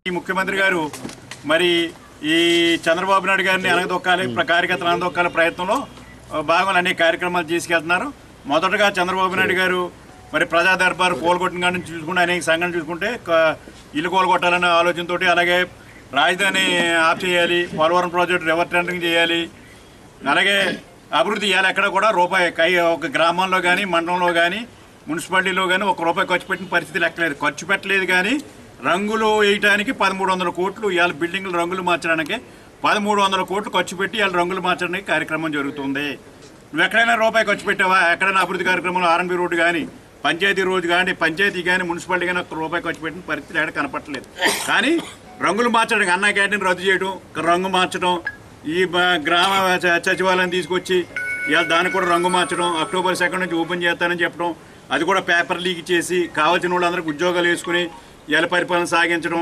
ఈ ముఖ్యమంత్రి గారు మరి ఈ చంద్రబాబు నాయుడు గారిని అనగదొక్కాలి ప్ర- కార్యకర్తలు అనగదొక్కాలి ప్రయత్నంలో ఆ, భాగంగా అనేక కార్యక్రమాలు తీసుకెళ్తున్నారు మొదటగా చంద్రబాబు నాయుడు గారు మరి ప్రజా దర్బారు కోలుకొట్టిన కాడి నుంచి చూసుకుంటే అనేక సంఘటనలు చూసుకుంటే క- ఇల్లు కోలుకొట్టాలనే ఆలోచనతోటి అలాగే రాజధాని ఆఫ్ చేయాలి పోలవరం ప్రాజెక్టు రివర్ టెండరింగ్ చేయాలి అలాగే అభివృద్ధి చేయాలి ఎక్కడ కూడా రూపాయి కై ఒక గ్రామంలో కానీ మండలంలో కానీ మున్సిపాలిటీలో కానీ ఒక రూపాయి ఖర్చు పెట్టిన పరిస్థితి లెక్కలేదు ఖర్చు పెట్టలేదు కానీ రంగులు వేయటానికి పదమూడు వందల కోట్లు ఇవాళ బిల్డింగ్లు రంగులు మార్చడానికి పదమూడు వందల కోట్లు ఖర్చు పెట్టి ఇవాళ రంగులు మార్చడానికి కార్యక్రమం జరుగుతుంది నువ్వు ఎక్కడైనా రూపాయి ఖర్చు పెట్టావా ఎక్కడైనా అభివృద్ధి కార్యక్రమంలో ఆర్ఎన్బి రోడ్డు కానీ పంచాయతీ రోడ్డు కానీ పంచాయతీ కానీ మున్సిపాలిటీ కానీ ఒక్క రూపాయి ఖర్చు పెట్టిన పరిస్థితి ఎక్కడ కనపట్టలేదు కానీ రంగులు మార్చడానికి అన్నా క్యాంటీన్ రద్దు చేయడం రంగు మార్చడం ఈ బ- గ్రామ స- సచివాలయం తీసుకొచ్చి ఇవాళ దానికి కూడా రంగు మార్చడం అక్టోబర్ సెకండ్ నుంచి ఓపెన్ చేస్తానని చెప్పడం అది కూడా పేపర్ లీక్ చేసి కావాల్సిన వాళ్ళందరికీ ఉద్యోగాలు వేసుకుని ఇవాళ పరిపాలన సాగించడం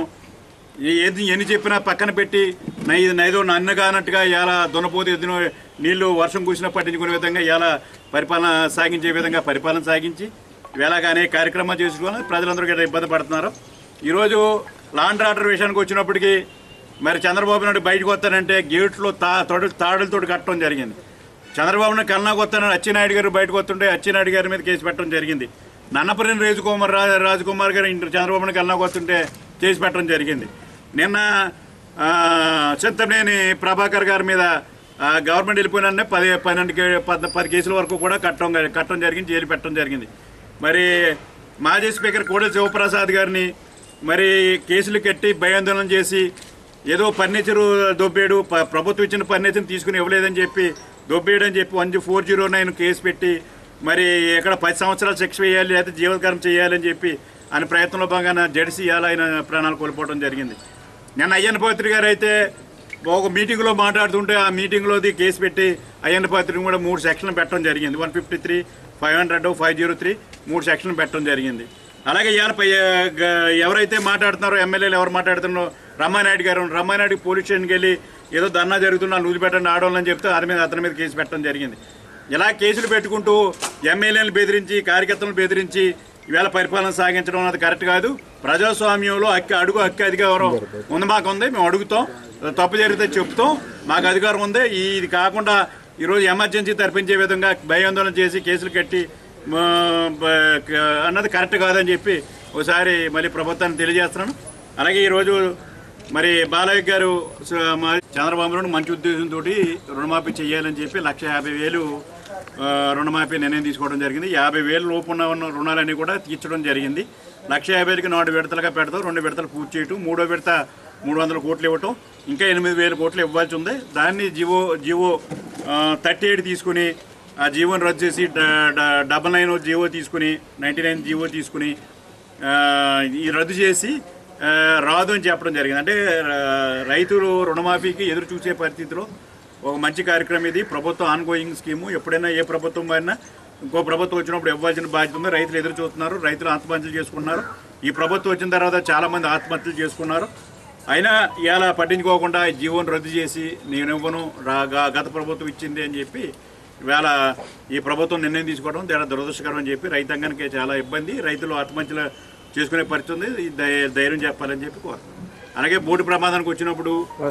ఏ- ఏది ఎన్ని చెప్పినా పక్కన పెట్టి నై నైదో నన్ను కానట్టుగా ఇలా దున్నపోతే ఎద్దున నీళ్లు వర్షం కురిసినా పట్టించుకునే విధంగా ఇలా పరిపాలన సాగించే విధంగా పరిపాలన సాగించి ఇలాగ అనేక కార్యక్రమాలు చేసుకోవాలి ప్రజలందరూ కూడా ఇబ్బంది పడుతున్నారు ఈరోజు లాండ్ ఆర్డర్ విషయానికి వచ్చినప్పటికీ మరి చంద్రబాబు నాయుడు బయటకు వస్తానంటే గేట్లో తా తొడు తాడులతో కట్టడం జరిగింది చంద్రబాబు నాయుడు కల్నాకు వస్తానని అచ్చెన్నాయుడు గారు బయటకు వస్తుంటే అచ్చెన్నాయుడు గారి మీద కేసు పెట్టడం జరిగింది నన్నపరెడ్డి రాజకుమార్ రా- రాజకుమార్ గారు ఇంటర్ చంద్రబాబు నాయుడు కల్నాకు వస్తుంటే కేసు పెట్టడం జరిగింది నిన్న ఆ, చింతనేని ప్రభాకర్ గారి మీద ఆ, గవర్నమెంట్ వెళ్ళిపోయిన పది పన్నెండు కే- పద్- పది కేసుల వరకు కూడా కట్టడం కట్టడం జరిగింది జైలు పెట్టడం జరిగింది మరి మాజీ స్పీకర్ కోడెల శివప్రసాద్ గారిని మరి కేసులు కట్టి భయాందోళన చేసి ఏదో ఫర్నిచరు దొబ్బేడు ప- ప్రభుత్వం ఇచ్చిన ఫర్నిచర్ని తీసుకుని ఇవ్వలేదని చెప్పి దొబ్బేయడని చెప్పి one four zero nine case పెట్టి మరి ఇక్కడ పది సంవత్సరాలు శిక్ష వేయాలి లేదా జీవకరం చేయాలని చెప్పి ఆయన ప్రయత్నంలో భాగంగా జడిసి ఇవాళ ఆయన ప్రాణాలు కోల్పోవడం జరిగింది నిన్న అయ్యన్న పత్రి గారు అయితే ఒక మీటింగ్లో మాట్లాడుతుంటే ఆ మీటింగ్లోది కేసు పెట్టి అయ్యన్న పత్రిక కూడా మూడు సెక్షన్లు పెట్టడం జరిగింది one fifty three five hundred five zero three మూడు సెక్షన్లు పెట్టడం జరిగింది అలాగే ఇవాళ పై- గ- ఎవరైతే మాట్లాడుతున్నారో ఎమ్మెల్యేలు ఎవరు మాట్లాడుతున్నారో రమ్మానాయుడు గారు రమ్మానాయుడు పోలీస్ స్టేషన్కి వెళ్ళి ఏదో ధర్నా జరుగుతున్నా లూజు పెట్టండి ఆడవాళ్ళని చెప్తే అతని మీద అతని మీద కేసు పెట్టడం జరిగింది ఇలా కేసులు పెట్టుకుంటూ ఎమ్మెల్యేలను బెదిరించి కార్యకర్తలను బెదిరించి ఈవేళ పరిపాలన సాగించడం అన్నది కరెక్ట్ కాదు ప్రజాస్వామ్యంలో హక్కు అడుగు హక్కు అధికారం ఉంది మాకు ఉంది మేము అడుగుతాం తప్పు జరిగితే చెప్తాం మాకు అధికారం ఉంది ఈ ఇది కాకుండా ఈరోజు ఎమర్జెన్సీ తరపించే విధంగా భయాందోళన చేసి కేసులు కట్టి ఆ, బ- క- అన్నది కరెక్ట్ కాదని చెప్పి ఒకసారి మళ్ళీ ప్రభుత్వాన్ని తెలియజేస్తున్నాను అలాగే ఈరోజు మరి బాలయ్య గారు స- మా చంద్రబాబు నాయుడు మంచి ఉద్దేశంతో రుణమాఫీ చేయాలని చెప్పి లక్ష యాభై వేలు ఆ, రుణమాఫీ నిర్ణయం తీసుకోవడం జరిగింది యాభై వేలు లోపు ఉన్న ఉన్న రుణాలన్నీ కూడా తీర్చడం జరిగింది లక్ష యాభై వేలకి నాలుగు విడతలుగా పెడతాం రెండు విడతలు పూర్తి చేయటం మూడో విడత మూడు వందల కోట్లు ఇవ్వటం ఇంకా ఎనిమిది వేల కోట్లు ఇవ్వాల్సి ఉంది దాన్ని జివో జివో థర్టీ ఎయిట్ తీసుకుని ఆ జీవోని రద్దు చేసి డ- డ- డబల్ నైన్ జీవో తీసుకుని నైంటీ నైన్ జీవో తీసుకుని ఆ, ఈ రద్దు చేసి ఆ, రాదు అని చెప్పడం జరిగింది అంటే ఆ, రైతులు రుణమాఫీకి ఎదురు చూసే పరిస్థితిలో ఒక మంచి కార్యక్రమం ఇది ప్రభుత్వం ఆన్ గోయింగ్ స్కీము ఎప్పుడైనా ఏ ప్రభుత్వం మారినా ఇంకో ప్రభుత్వం వచ్చినప్పుడు ఇవ్వాల్సిన బాధ్యత ఉంది రైతులు ఎదురు చూస్తున్నారు రైతులు ఆత్మహత్యలు చేసుకున్నారు ఈ ప్రభుత్వం వచ్చిన తర్వాత చాలా మంది ఆత్మహత్యలు చేసుకున్నారు అయినా ఇవాళ పట్టించుకోకుండా ఈ జీవోని రద్దు చేసి నేను ఇవ్వను రా గ- గత ప్రభుత్వం ఇచ్చింది అని చెప్పి ఇవాళ ఈ ప్రభుత్వం నిర్ణయం తీసుకోవడం చాలా దురదృష్టకరం అని చెప్పి రైతాంగానికి చాలా ఇబ్బంది రైతులు ఆత్మహత్యలు చేసుకునే పరిస్థితి ఉంది ఈ ధై- ధైర్యం చెప్పాలని చెప్పి కోరుతున్నాను అలాగే బోటు ప్రమాదానికి వచ్చినప్పుడు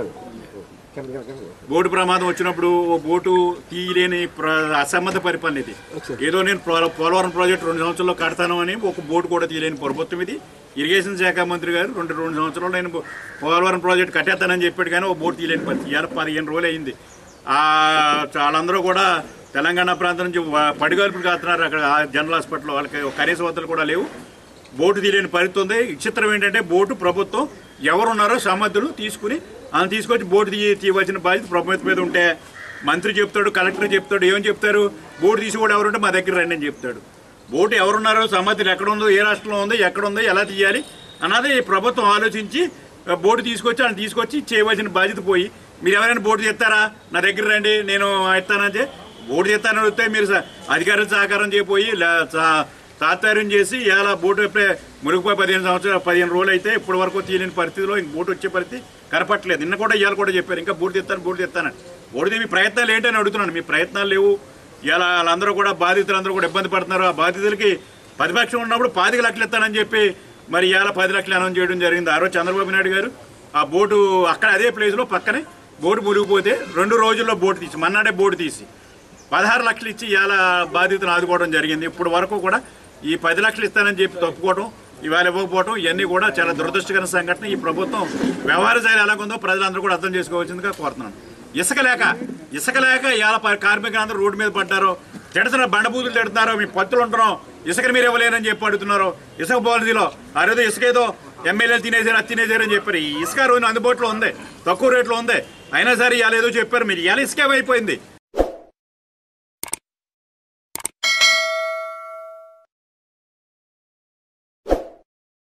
బోటు ప్రమాదం వచ్చినప్పుడు ఓ బోటు తీయలేని ప్ర- అసమ్మత పరిపాలన ఇది ఏదో నేను పోల- పోలవరం ప్రాజెక్టు రెండు సంవత్సరాల్లో కడతాను అని ఒక బోటు కూడా తీయలేని ప్రభుత్వం ఇది ఇరిగేషన్ శాఖ మంత్రి గారు రెండు రెండు సంవత్సరాలు నేను పో- పోలవరం ప్రాజెక్టు కట్టేస్తానని చెప్పాడు కానీ ఒక బోటు తీయలేని పరిస్థితి ఇవాళ పదిహేను రోజులు అయింది ఆ వాళ్ళందరూ కూడా తెలంగాణ ప్రాంతం నుంచి వ- పడిగాల్పులు కాస్తున్నారు అక్కడ ఆ జనరల్ హాస్పిటల్ వాళ్ళకి కనీస వద్దలు కూడా లేవు బోటు తీయలేని పరిస్థితి ఉంది విచిత్రం ఏంటంటే బోటు ప్రభుత్వం ఎవరున్నారో సమర్థులు తీసుకుని ఆయన తీసుకొచ్చి బోటు తీ తీయవలసిన బాధ్యత ప్రభుత్వం మీద ఉంటే మంత్రి చెప్తాడు కలెక్టర్ చెప్తాడు ఏమని చెప్తారు బోటు తీసి కూడా ఎవరుంటే మా దగ్గర రండి అని చెప్తాడు బోటు ఎవరున్నారో సమర్థులు ఎక్కడ ఉందో ఏ రాష్ట్రంలో ఉందో ఎక్కడ ఉందో ఎలా తీయాలి అన్నది ప్రభుత్వం ఆలోచించి ఆ, బోటు తీసుకొచ్చి ఆయన తీసుకొచ్చి చేయవలసిన బాధ్యత పోయి మీరు ఎవరైనా బోటు తీస్తారా నా దగ్గర రండి నేను ఇస్తానంటే బోటు తీస్తానని అడిగితే మీరు స- అధికారులు సహకారం చేయపోయి లా- సా- తాత్పర్యం చేసి ఇలా బోటు ఎప్పుడే మునిగిపోయి పదిహేను సంవత్సరాలు పదిహేను రోజులు అయితే ఇప్పటి వరకు తీయలేని పరిస్థితిలో ఇంక బోటు వచ్చే పరిస్థితి కనపట్లేదు నిన్న కూడా ఇవాళ కూడా చెప్పారు ఇంకా బోటు తెస్తాను బోటు తెస్తానని బోటు తీ- మీ ప్రయత్నాలు ఏంటని అడుగుతున్నాను మీ ప్రయత్నాలు లేవు ఇలా వాళ్ళందరూ కూడా బాధితులందరూ కూడా ఇబ్బంది పడుతున్నారు ఆ బాధితులకి ప్రతిపక్షం ఉన్నప్పుడు పాతిక లక్షలు ఇస్తానని చెప్పి మరి ఇవాళ పది లక్షలు అనౌన్స్ చేయడం జరిగింది ఆ రోజు చంద్రబాబు నాయుడు గారు ఆ బోటు అక్కడ అదే ప్లేస్లో పక్కనే బోటు మునిగిపోతే రెండు రోజుల్లో బోటు తీసి మన్నాడే బోటు తీసి పదహారు లక్షలు ఇచ్చి ఇవాళ బాధితులను ఆదుకోవడం జరిగింది ఇప్పుడు వరకు కూడా ఈ పది లక్షలు ఇస్తానని చెప్పి తప్పుకోవడం ఇవాళ ఇవ్వకపోవడం ఇవన్నీ కూడా చాలా దురదృష్టకర సంఘటన ఈ ప్రభుత్వం వ్యవహార శైలి ఎలాగుందో ప్రజలందరూ కూడా అర్థం చేసుకోవాల్సిందిగా కోరుతున్నాను ఇసుక లేక ఇసుక లేక ఇవాళ ప- కార్మికులందరూ రోడ్డు మీద పడ్డారు తిడుతున్న బండబూతులు తిడుతున్నారు మీ పత్తులు ఉంటున్నాం ఇసుక మీరు ఇవ్వలేరని చెప్పి అడుగుతున్నారు ఇసుక పాలసీలో ఆ రోజు ఇసుక ఏదో ఎమ్మెల్యేలు తినేసారు అది తినేసారు అని చెప్పారు ఈ ఇసుక రోజు అందుబాటులో ఉంది తక్కువ రేట్లో ఉంది అయినా సరే ఇవాళ ఏదో చెప్పారు మీరు ఇవాళ ఇసుక ఏమైపోయింది